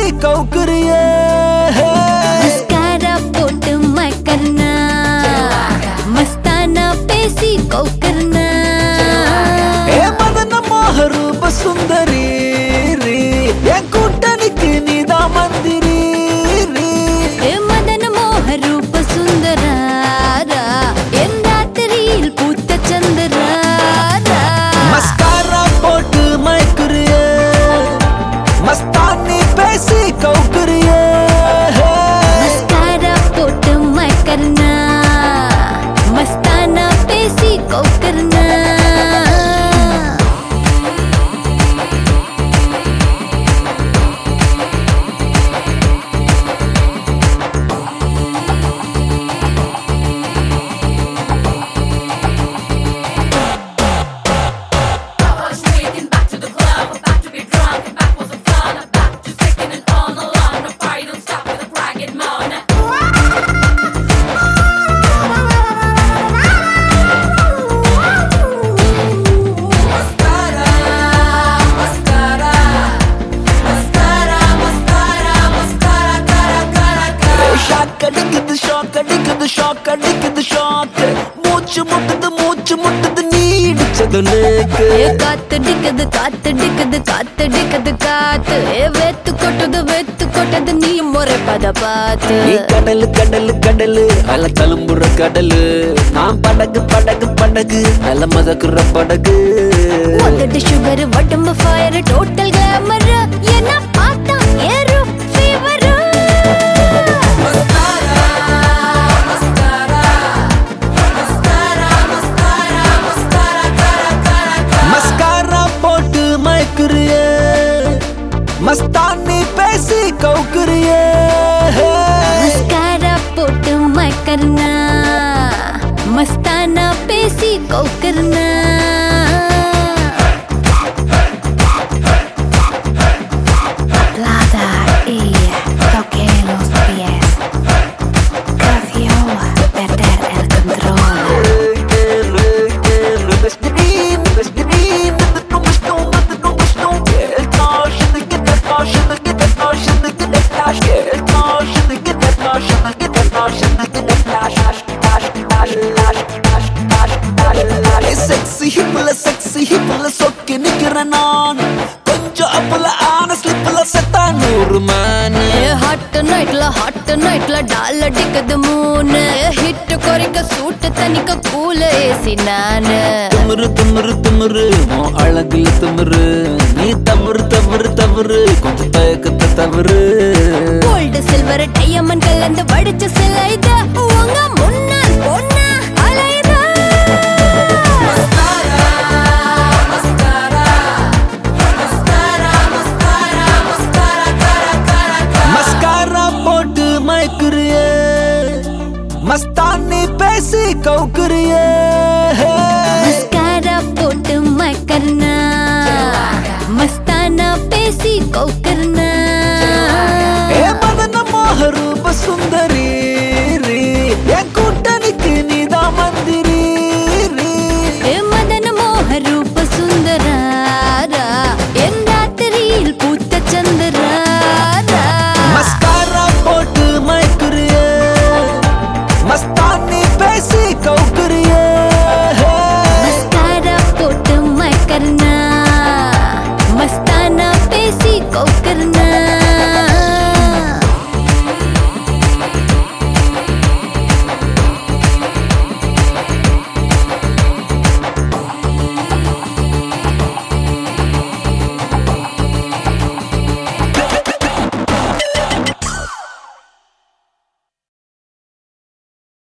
கவுக்குறியே mascara போட்டு மக்கர்னா மஸ்தானா பேசி கோக்கர்னா ஏ மதன மோக ரூப சுந்தரி ரீ. என் கூட்டணிக்கு நீதான் மந்திரி ரீ. ஏ மதன மோக ரூப சுந்தராரா என் ராத்திரியில் பூத்த சந்திராரா மஸ்காரா போட்டு மயக்குறியே மஸ்தானி பேசி கவுக்குறியே மஸ்காரா போட்டு மக்கர்னா மஸ்தானா பேசி கோக்கர்னா ஷாக் அடிக்குது ஷாக் அடிக்குது ஷாக் அடிக்குது ஷாக் மூச்சு முட்டுது மூச்சு முட்டுது நீ இடிச்சது லேக்கு ஏ காத்தடிக்குது காத்தடிக்குது காத்தடிக்குது காத்து ஏ வெத்து கொட்டுது வெத்து கொட்டது நீ முறை பத பார்த்து நீ கடலு கடலு கடலு அல தழும்புற கடலு நான் படகு படகு படகு நல்ல மதக்குற படகு உதட்டு சுகர் உடம்பு ஃபயர் டோட்டல் கிளாமர் என்ன பார்த்தா ஏறும் ஃபீவர் மஸ்காரா போட்டு மயக்குறியே மஸ்தானி பேசி கவுக்குறியே மஸ்காரா போட்டு மக்கர்னா மஸ்தானா பேசி கோக்கர்னா Plata y toqué los pies. Creció perder el control. Sexy ஹிப்ல செக்ஸி ஹிப்ல சொக்கி நிக்கிறேன் நான் கொஞ்சம் அப்பல ஆன ஸ்லிப்ல செத்தா நூறு மேனு ஹாட் நைட்ல ஹாட் நைட்ல டால் அடிக்குது மூணு ஹிட் குறைக்க சூட்டு தனிக்க கூல ஏசி நானு திமிரு திமிரு திமிரு உன் அழகுல திமிரு நீ தவறு தவறு தவறு கொஞ்சம் தயக்கத்தை தவறு கோல்டு சில்வர் டையமண்ட் கலந்து வடிச்ச சிலை இது உங்க முன்ன